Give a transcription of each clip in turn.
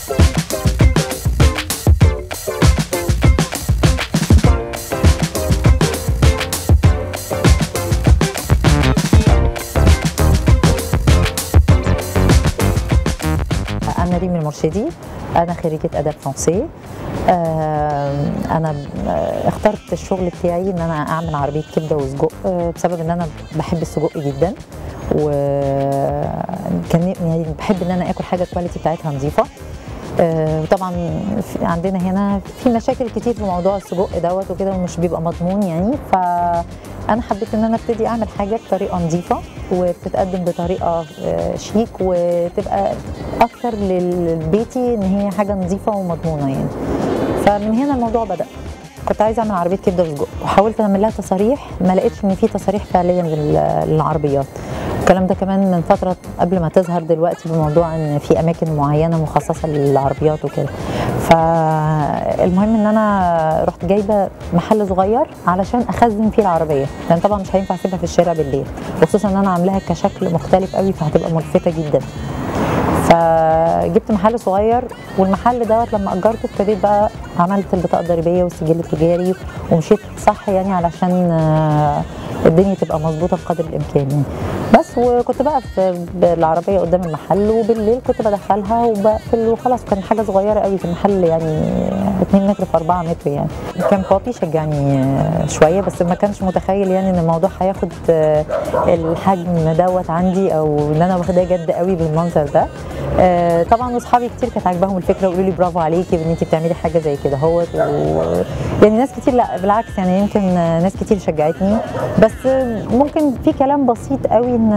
أنا ريم المرشدي أنا خريجة آداب فرنسي آه، أنا آه، اخترت الشغل بتاعي إن أنا أعمل عربية كبدة وسجق آه، بسبب إن أنا بحب السجق جدا وكان يعني بحب إن أنا آكل حاجة الكواليتي بتاعتها نظيفة آه، وطبعا في- عندنا هنا في مشاكل كتير في موضوع السجق دوت وكده ومش بيبقى مضمون يعني فانا حبيت ان انا ابتدي اعمل حاجه بطريقه نظيفه وبتتقدم بطريقه آه، شيك وتبقى اكتر للبيتي ان هي حاجه نظيفه ومضمونه يعني فمن هنا الموضوع بدا كنت عايزه اعمل عربيه كبده وسجق وحاولت اعمل لها تصاريح ما لقيتش ان في تصاريح فعليا لل- للعربيات الكلام ده كمان من فتره قبل ما تظهر دلوقتي بموضوع ان في اماكن معينه مخصصه للعربيات وكده فالمهم ان انا رحت جايبه محل صغير علشان اخزن فيه العربيه لان طبعا مش هينفع اسيبها في الشارع بالليل وخصوصا ان انا عاملاها كشكل مختلف قوي فهتبقى ملفته جدا فجبت محل صغير والمحل دوت لما اجرته ابتديت بقى عملت البطاقه الضريبيه والسجل التجاري ومشيت صح يعني علشان آه، الدنيا تبقى مظبوطه بقدر الامكان يعني بس وكنت بقى في بالعربيه قدام المحل وبالليل كنت بدخلها وبقفل وخلاص كان حاجه صغيره قوي في المحل يعني 2 متر في 4 متر يعني كان بابي شجعني آه، شويه بس ما كانش متخيل يعني ان الموضوع هياخد آه، الحجم دوت عندي او ان انا واخداه جد قوي بالمنظر ده آه، طبعا واصحابي كتير كانت عاجباهم الفكره ويقولوا لي برافو عليكي ان انت بتعملي حاجه زي كده اهوت و... يعني ناس كتير لا بالعكس يعني يمكن آه، ناس كتير شجعتني بس آه، ممكن في كلام بسيط قوي ان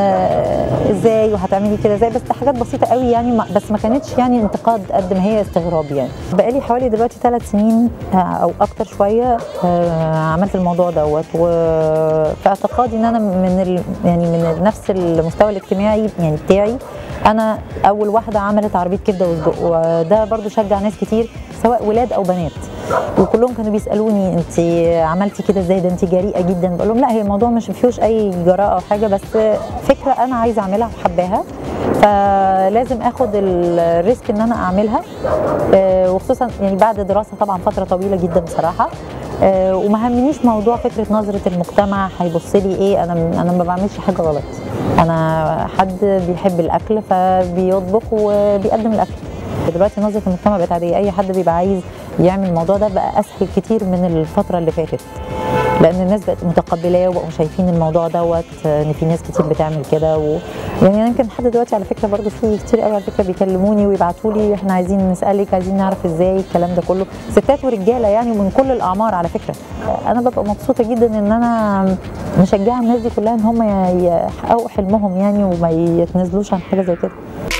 آه، ازاي وهتعملي كده ازاي بس ده حاجات بسيطه قوي يعني ما- بس ما كانتش يعني انتقاد قد ما هي استغراب يعني بقالي حوالي دلوقتي ثلاث سنين آه، او اكتر شويه آه، عملت الموضوع دوت وفي اعتقادي ان انا من ال... يعني من نفس المستوى الاجتماعي يعني بتاعي انا اول واحده عملت عربيه كبده وسجق وده برضو شجع ناس كتير سواء ولاد او بنات وكلهم كانوا بيسالوني انت عملتي كده ازاي ده انت جريئه جدا بقول لهم لا هي الموضوع مش فيهوش اي جراءه او حاجه بس فكره انا عايزه اعملها وحباها فلازم اخد الريسك ان انا اعملها آه، وخصوصا يعني بعد دراسه طبعا فتره طويله جدا بصراحه آه، وما همنيش موضوع فكره نظره المجتمع هيبص لي ايه انا انا ما بعملش حاجه غلط انا حد بيحب الاكل فبيطبخ وبيقدم الاكل دلوقتي نظره المجتمع بقت عاديه اي حد بيبقى عايز يعمل الموضوع ده بقى اسهل كتير من الفتره اللي فاتت لان الناس بقت متقبلاه وبقوا شايفين الموضوع دوت ان في ناس كتير بتعمل كده و... يعني أنا يمكن لحد دلوقتي على فكره برضو في كتير قوي على فكره بيكلموني ويبعتوا لي احنا عايزين نسالك عايزين نعرف ازاي الكلام ده كله ستات ورجاله يعني ومن كل الاعمار على فكره انا ببقى مبسوطه جدا ان انا مشجعه الناس دي كلها ان هم يحققوا حلمهم يعني وما يتنازلوش عن حاجه زي كده